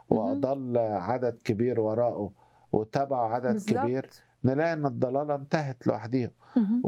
وأضل عدد كبير وراءه وتبعوا عدد بالظبط. كبير نلاقي ان الضلاله انتهت لوحديها مهم.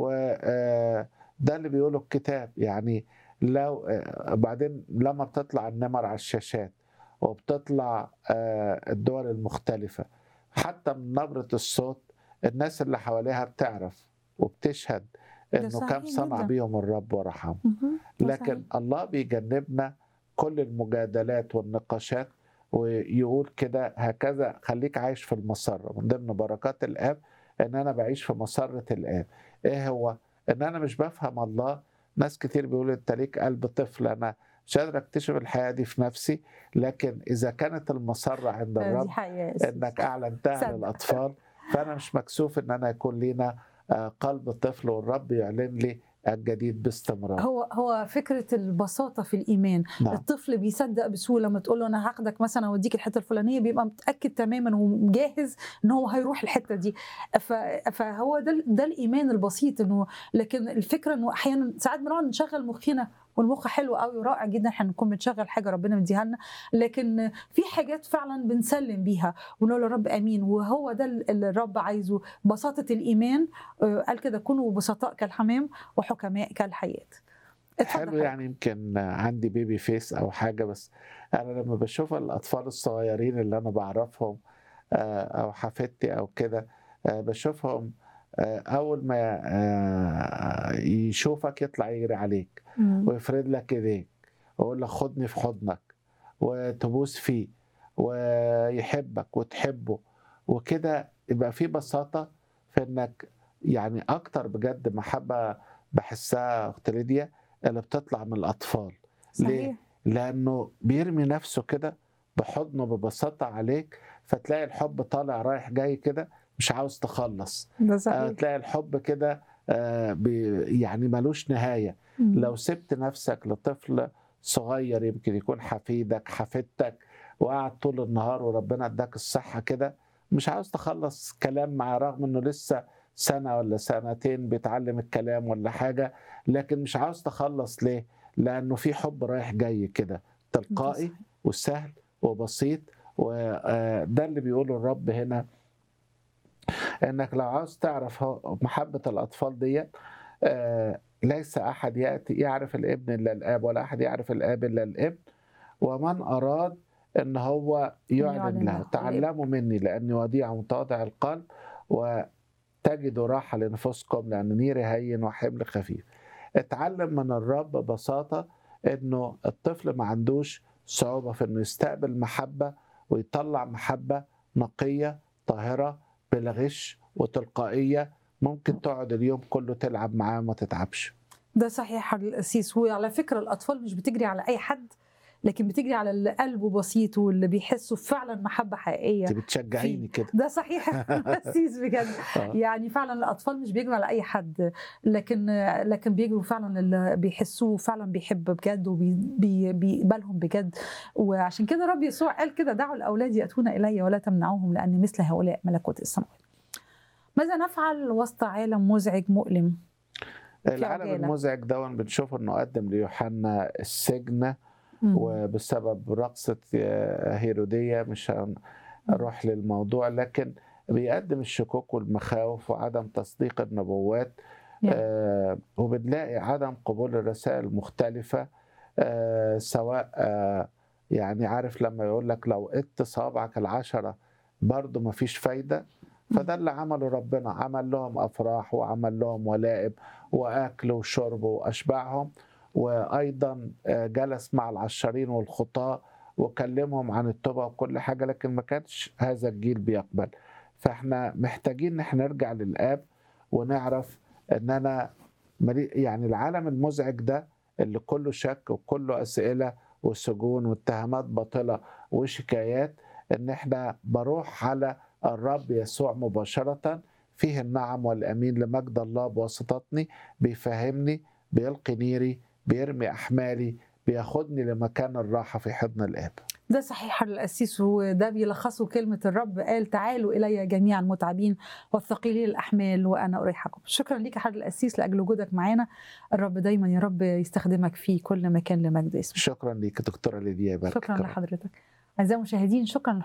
وده اللي بيقوله الكتاب يعني لو آه، بعدين لما بتطلع النمر على الشاشات وبتطلع آه، الدول المختلفة حتى من نبرة الصوت الناس اللي حواليها بتعرف وبتشهد ده انه صحيح كم صنع جدا. بيهم الرب ورحمهم مهم. ده لكن الله بيجنبنا كل المجادلات والنقاشات ويقول كده هكذا خليك عايش في المسرة من ضمن بركات الآب إن أنا بعيش في مسرة الآب إيه هو؟ إن أنا مش بفهم الله ناس كتير بيقولوا أنت ليك قلب طفل أنا مش قادر أكتشف الحياة دي في نفسي لكن إذا كانت المسرة عند صحيح. الرب دي حقيقة يا أستاذ. انك اعلنتها صدق. للاطفال فانا مش مكسوف ان انا يكون لينا آه، قلب طفل والرب يعلن لي الجديد باستمرار هو هو فكره البساطه في الايمان نعم الطفل بيصدق بسهوله لما تقول له انا هاخدك مثلا اوديك الحته الفلانيه بيبقى متاكد تماما وجاهز ان هو هيروح الحته دي ف- فهو ده ده الايمان البسيط انه لكن الفكره انه احيانا ساعات بنقعد نشغل مخنا والمخ حلو قوي ورائع جدا احنا نكون بنشغل حاجه ربنا مديها لنا لكن في حاجات فعلا بنسلم بيها ونقول يا رب امين وهو ده اللي الرب عايزه بساطه الايمان آه، قال كده كونوا بسطاء كالحمام وحكماء كالحياه اتفضل حلو حضرتك. يعني يمكن عندي بيبي فيس او حاجه بس انا لما بشوف الاطفال الصغيرين اللي انا بعرفهم آه، او حفيدتي او كده آه، بشوفهم آه، اول ما آه، يشوفك يطلع يجري عليك مم. ويفرد لك ايديك ويقول لك خدني في حضنك وتبوس فيه ويحبك وتحبه وكده يبقى في بساطة في انك يعني اكتر بجد محبة بحسها اخت ليديا اللي بتطلع من الاطفال ليه؟ صحيح لانه بيرمي نفسه كده بحضنه ببساطة عليك فتلاقي الحب طالع رايح جاي كده مش عاوز تخلص ده آه، صحيح تلاقي الحب كده آه، بي- يعني ملوش نهاية مم. لو سبت نفسك لطفل صغير يمكن يكون حفيدك حفيدتك وقعد طول النهار وربنا اداك الصحة كده مش عاوز تخلص كلام معاه رغم انه لسه سنة ولا سنتين بيتعلم الكلام ولا حاجة لكن مش عاوز تخلص ليه؟ لأنه في حب رايح جاي كده ده تلقائي صحيح. وسهل وبسيط وده اللي بيقوله الرب هنا انك لو عاوز تعرف هو- محبة الأطفال دي آه، ليس أحد يأتي يعرف الابن إلا الآب ولا أحد يعرف الآب إلا الابن ومن أراد أن هو يعلن يعلن له. له تعلموا مني لأني وديع متواضع القلب وتجدوا راحة لنفوسكم لأن نيري هين وحمل خفيف اتعلم من الرب ببساطة أنه الطفل ما عندوش صعوبة في أنه يستقبل محبة ويطلع محبة نقية طاهرة بلا غش وتلقائية ممكن تقعد اليوم كله تلعب معاه وما تتعبش ده صحيح يا القسيس وعلى فكره الاطفال مش بتجري على اي حد لكن بتجري على اللي قلبه بسيط واللي بيحسوا فعلا محبه حقيقيه انت بتشجعيني كده ده صحيح القسيس بجد آه. يعني فعلا الاطفال مش بيجروا على اي حد لكن لكن بيجروا فعلا اللي بيحسوه فعلا بيحب بجد وبيقبلهم بجد وعشان كده رب يسوع قال كده دعوا الاولاد ياتون الي ولا تمنعوهم لان مثل هؤلاء ملكوت السماوات ماذا نفعل وسط عالم مزعج مؤلم العالم عجالة. المزعج ده بنشوف انه قدم ليوحنا السجن مم. وبسبب رقصة هيرودية مش هنروح للموضوع لكن بيقدم الشكوك والمخاوف وعدم تصديق النبوات نعم. آه وبنلاقي عدم قبول الرسائل المختلفة آه سواء آه يعني عارف لما يقول لك لو قدت صوابعك العشرة برضه مفيش فايدة فده اللي عمله ربنا عمل لهم أفراح وعمل لهم ولائم وأكل وشرب وأشبعهم وأيضا آه، جلس مع العشارين والخطاة وكلمهم عن التوبة وكل حاجة لكن ما كانش هذا الجيل بيقبل فاحنا محتاجين ان احنا نرجع للآب ونعرف ان انا ملي- يعني العالم المزعج ده اللي كله شك وكله أسئلة وسجون واتهامات باطلة وشكايات ان احنا بروح على الرب يسوع مباشرة فيه النعم والأمين لمجد الله بواسطتني بيفهمني بيلقي نيري بيرمي أحمالي بياخدني لمكان الراحة في حضن الآب ده صحيح القسيس وده بيلخصه كلمة الرب قال تعالوا إلي جميعا المتعبين والثقيلين الأحمال وأنا أريحكم شكرا ليك يا حضرة القسيس لأجل وجودك معانا الرب دايما يا رب يستخدمك في كل مكان لمجد اسمه شكرا ليك دكتورة ليديا يبارك شكرا لحضرتك اعزائي المشاهدين شكرا